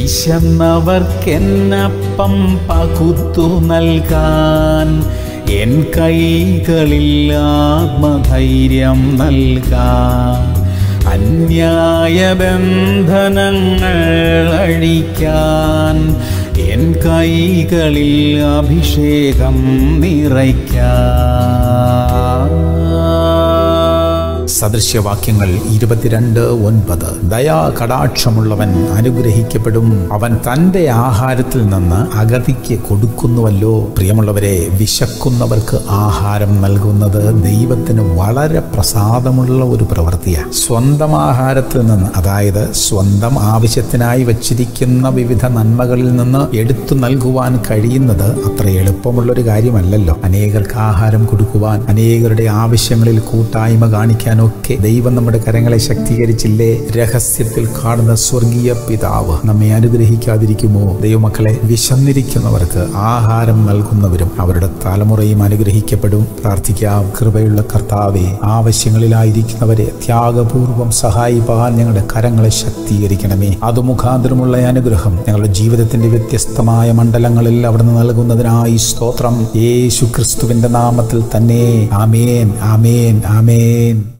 വിശന്നവർക്കെന്നപ്പം പകുത്തു നൽകാൻ എൻ കൈകളിൽ ആത്മധൈര്യം നൽകാൻ അന്യായ ബന്ധനങ്ങൾ അഴിക്കാൻ എൻ കൈകളിൽ അഭിഷേകം നിറയ്ക്കാൻ സദൃശ്യവാക്യങ്ങൾ ഇരുപത്തിരണ്ട് ഒൻപത് ദയാ കടാക്ഷമുള്ളവൻ അനുഗ്രഹിക്കപ്പെടും അവൻ തന്റെ ആഹാരത്തിൽ നിന്ന് അഗതിക്ക് കൊടുക്കുന്നുവല്ലോ പ്രിയമുള്ളവരെ വിശക്കുന്നവർക്ക് ആഹാരം നൽകുന്നത് ദൈവത്തിന് വളരെ പ്രസാദമുള്ള ഒരു പ്രവൃത്തിയാണ് സ്വന്തം ആഹാരത്തിൽ നിന്ന് അതായത് സ്വന്തം ആവശ്യത്തിനായി വച്ചിരിക്കുന്ന വിവിധ നന്മകളിൽ നിന്ന് എടുത്തു നൽകുവാൻ കഴിയുന്നത് അത്ര എളുപ്പമുള്ളൊരു കാര്യമല്ലല്ലോ അനേകർക്ക് ആഹാരം കൊടുക്കുവാൻ അനേകരുടെ ആവശ്യങ്ങളിൽ കൂട്ടായ്മ കാണിക്കാനൊക്കെ ദൈവം നമ്മുടെ കരങ്ങളെ ശക്തീകരിച്ചില്ലേ രഹസ്യത്തിൽ കാണുന്ന സ്വർഗീയ പിതാവ് നമ്മെ അനുഗ്രഹിക്കാതിരിക്കുമോ ദൈവമക്കളെ വിശന്നിരിക്കുന്നവർക്ക് ആഹാരം നൽകുന്നവരും അവരുടെ തലമുറയും അനുഗ്രഹിക്കപ്പെടും പ്രാർത്ഥിക്കാം കൃപയുള്ള കർത്താവെ ആവശ്യങ്ങളിലായിരിക്കുന്നവരെ ത്യാഗപൂർവം സഹായിപ്പാൻ ഞങ്ങളുടെ കരങ്ങളെ ശക്തീകരിക്കണമേ അത് മുഖാന്തരമുള്ള അനുഗ്രഹം ഞങ്ങളുടെ ജീവിതത്തിന്റെ വ്യത്യസ്തമായ മണ്ഡലങ്ങളിൽ അവിടുന്ന് നൽകുന്നതിനായി സ്തോത്രം യേശു ക്രിസ്തുവിന്റെ നാമത്തിൽ തന്നെ ആമേൻ ആമേൻ ആമേൻ